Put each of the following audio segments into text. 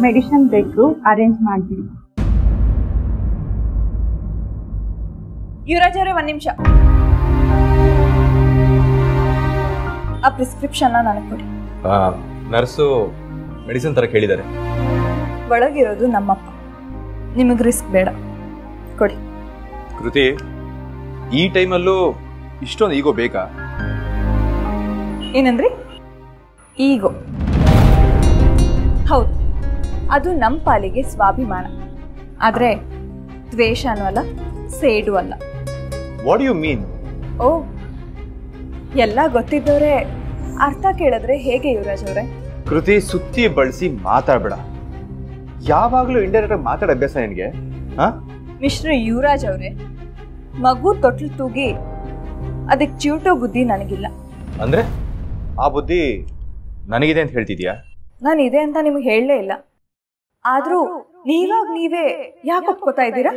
Medicine ಬೇಕು arrange ಮಾಡ್ಬಿಡಿ ಯುವರಾಜ್ ಅವರೇ ಒಂದ್ ನಿಮಿಷ ಆ ಪ್ರಿಸ್ಕ್ರಿಪ್ಷನ್ನ ನನಗೆ ಕೊಡಿ ನರ್ಸು ಮೆಡಿಸಿನ್ ತರ ಕೇಳಿದ್ದಾರೆ ಒಳಗಿರೋದು ನಮ್ಮಪ್ಪ ನಿಮಗೆ ರಿಸ್ಕ್ ಬೇಡ ಕೊಡಿ ಕೃತಿ ಈ ಟೈಮಲ್ಲೂ ಇಷ್ಟೊಂದು ಈಗೋ ಬೇಕಾ ಏನಂದ್ರಿ ಈಗೋ ಹೌದು ಅದು ನಮ್ಮ ಪಾಲಿಗೆ ಸ್ವಾಭಿಮಾನ ಆದರೆ ದ್ವೇಷನೂ ಅಲ್ಲ ಸೇಡು ಅಲ್ಲ ವಾಟ್ ಯು ಮೀನ್ ಓ ಎಲ್ಲ ಗೊತ್ತಿದ್ದವರೇ ಅರ್ಥ ಕೇಳಿದ್ರೆ ಹೇಗೆ ಯುವರಾಜ್ ಅವರೇ ಕೃತಿ ಸುತ್ತಿ ಬಳಸಿ ಮಾತಾಡ್ಬೇಡ ಯಾವಾಗಲೂ ಇಂಡೈರೆಕ್ಟ್ ಆಗಿ ಮಾತಾಡೋ ಅಭ್ಯಾಸ ನಿನಗೆ ಹಾ ಮಿಶ್ರ ಯುವರಾಜ್ ಅವರೇ ಮಗು ತೊಟ್ಲು ತೂಗಿ ಅದಕ್ಕೆ ಚಿವುಟೋ ಬುದ್ಧಿ ನನಗಿಲ್ಲ ಅಂದ್ರೆ ಆ ಬುದ್ಧಿ ನನಗಿದೆ ಅಂತ ಹೇಳ್ತಿದ್ಯಾ ನಾನು ಇದೆ ಅಂತ ನಿಮ್ಗೆ ಹೇಳಲೇ ಇಲ್ಲ ಆದ್ರೂ ನೀವಾಗ ನೀವೇ ಯಾಕೆ ಒಪ್ಕೋತಾ ಇದ್ದೀರಾ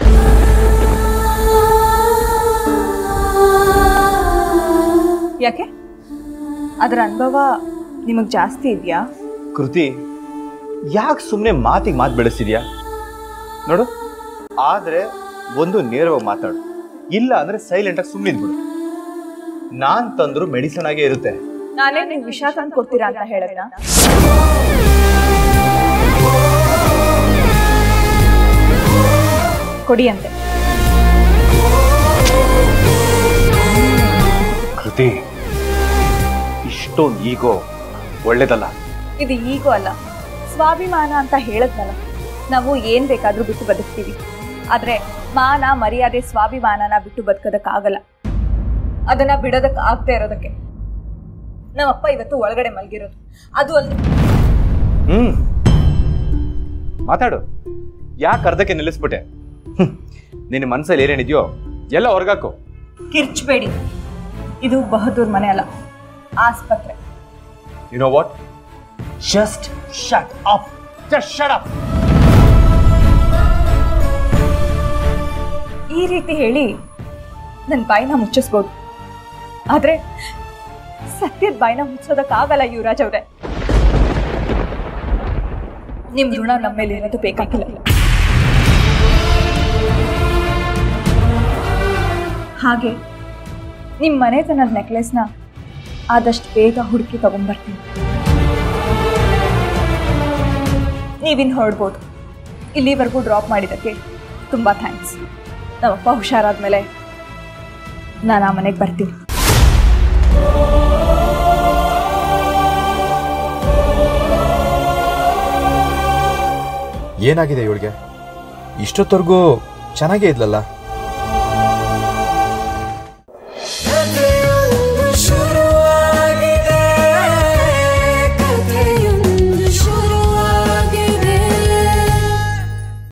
ಯಾಕೆ ಅದರ ಅನುಭವ ನಿಮಗೆ ಜಾಸ್ತಿ ಇದೆಯಾ ಕೃತಿ ಯಾಕೆ ಸುಮ್ಮನೆ ಮಾತಿಗೆ ಮಾತು ಬೆಳೆಸಿದ್ಯಾ ನೋಡು ಆದ್ರೆ ಒಂದು ನೇರವಾಗಿ ಮಾತಾಡು ಇಲ್ಲ ಅಂದ್ರೆ ಸೈಲೆಂಟ್ ಆಗಿ ಸುಮ್ಮನೆ ಬಿಡು ನಾನ್ ತಂದ್ರು ಮೆಡಿಸನ್ ಆಗೇ ಇರುತ್ತೆ ನಾನೇ ನೀವು ವಿಷ ತಂದು ಕೊಡ್ತೀರಾ ಅಂತ ಹೇಳಿದ್ನ ಕೊಡಿ ಅಂತೆ ಕೃತಿ ಇಷ್ಟೊಂದು ಈಗೋ ಒಳ್ಳೇದಲ್ಲ ಇದು ಈಗೂ ಅಲ್ಲ ಸ್ವಾಭಿಮಾನ ಅಂತ ಹೇಳದ್ನಲ್ಲ ನಾವು ಏನ್ ಬೇಕಾದ್ರೂ ಬಿಟ್ಟು ಬದುಕ್ತೀವಿ ಆದ್ರೆ ಮಾನ ಮರ್ಯಾದೆ ಸ್ವಾಭಿಮಾನನ ಬಿಟ್ಟು ಬದುಕೋದಕ್ಕಾಗಲ್ಲ ಅದನ್ನ ಬಿಡೋದಕ್ಕೆ ಆಗ್ತಾ ಇರೋದಕ್ಕೆ ನಮ್ಮಪ್ಪ ಇವತ್ತು ಒಳಗಡೆ ಮಲಗಿರೋದು ಅದು ಅಲ್ಲ ಹ್ಮ್ ಮಾತಾಡು ಯಾಕೆ ಅರ್ಧಕ್ಕೆ ನಿಲ್ಲಿಸ್ಬಿಟ್ಟೆ ಹ್ಮ್. ನಿನ್ನ ಮನಸ್ಸಲ್ಲಿ ಏನೇನಿದೆಯೋ ಎಲ್ಲ ಹೊರಗಾಕು ಕಿರ್ಚ್ಬೇಡಿ ಇದು ಬಹದ್ದೂರ್ ಮನೆ ಅಲ್ಲ ಆಸ್ಪತ್ರೆ you know what just shut up just shut up ಈ ರೀತಿ ಹೇಳಿ ನನ್ನ ಬಾಯಿನ ಮುಚ್ಚಿಸ್ಬೋದು ಆದ್ರೆ ಸತ್ಯದ ಬಾಯಿನ ಮುಚ್ಚೋದಕ್ಕಾಗಲ್ಲ ಯುವರಾಜ್ ಅವ್ರೆ ನಿಮ್ ಋಣ ನಮ್ಮ ಮೇಲೆ ಇರೋದು ಬೇಕಾಗಿಲ್ಲ ಹಾಗೆ ನಿಮ್ಮ ಮನೆತನದ ನೆಕ್ಲೆಸ್ನ ಆದಷ್ಟು ಬೇಗ ಹುಡುಕಿ ತಗೊಂಡ್ಬರ್ತೀನಿ ನೀವಿನ್ ಹೊರಡ್ಬೋದು ಇಲ್ಲಿವರೆಗೂ ಡ್ರಾಪ್ ಮಾಡಿದ್ದಕ್ಕೆ ತುಂಬ ಥ್ಯಾಂಕ್ಸ್ ನಮ್ಮಪ್ಪ ಹುಷಾರಾದ್ಮೇಲೆ ನಾನು ಆ ಮನೆಗೆ ಬರ್ತೀನಿ ಏನಾಗಿದೆ ಇವಳಿಗೆ ಇಷ್ಟೊತ್ತವರೆಗೂ ಚೆನ್ನಾಗೇ ಇದ್ಲಲ್ಲ